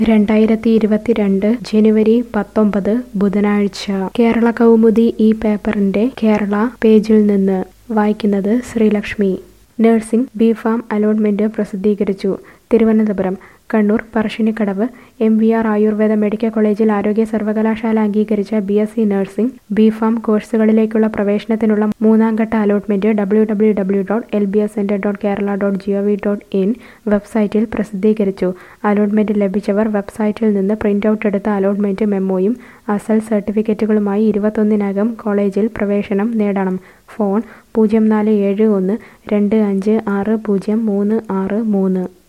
രണ്ടായിരത്തി ഇരുപത്തിരണ്ട് ജനുവരി പത്തൊമ്പത് ബുധനാഴ്ച കേരള കൗമുദി ഈ പേപ്പറിന്റെ കേരള പേജിൽ നിന്ന് വായിക്കുന്നത് Sreelakshmi nursing B pharm allotment പ്രസിദ്ധീകരിച്ചു Thiruvananthapuram Kannur Parassinikkadavu M V R Ayurveda medical കോളേജിൽ ആരോഗ്യ സർവകലാശാല അംഗീകരിച്ച B S C nursing B pharm കോഴ്സുകളിലേക്കുള്ള പ്രവേശനത്തിനുള്ള മൂന്നാം ഘട്ട allotment W W W dot L B S centre dot Kerala dot G O V dot in വെബ്സൈറ്റിൽ പ്രസിദ്ധീകരിച്ചു അലോട്ട്മെന്റ് ലഭിച്ചവർ വെബ്സൈറ്റിൽ നിന്ന് പ്രിന്റ് ഔട്ട് എടുത്ത അലോട്ട്മെന്റ് മെമ്മോയും അസൽ സർട്ടിഫിക്കറ്റുകളുമായി ഇരുപത്തൊന്നിനകം കോളേജിൽ പ്രവേശനം നേടണം ഫോൺ പൂജ്യം നാല് ഏഴ് ഒന്ന് രണ്ട് അഞ്ച് ആറ് പൂജ്യം മൂന്ന് ആറ് മൂന്ന്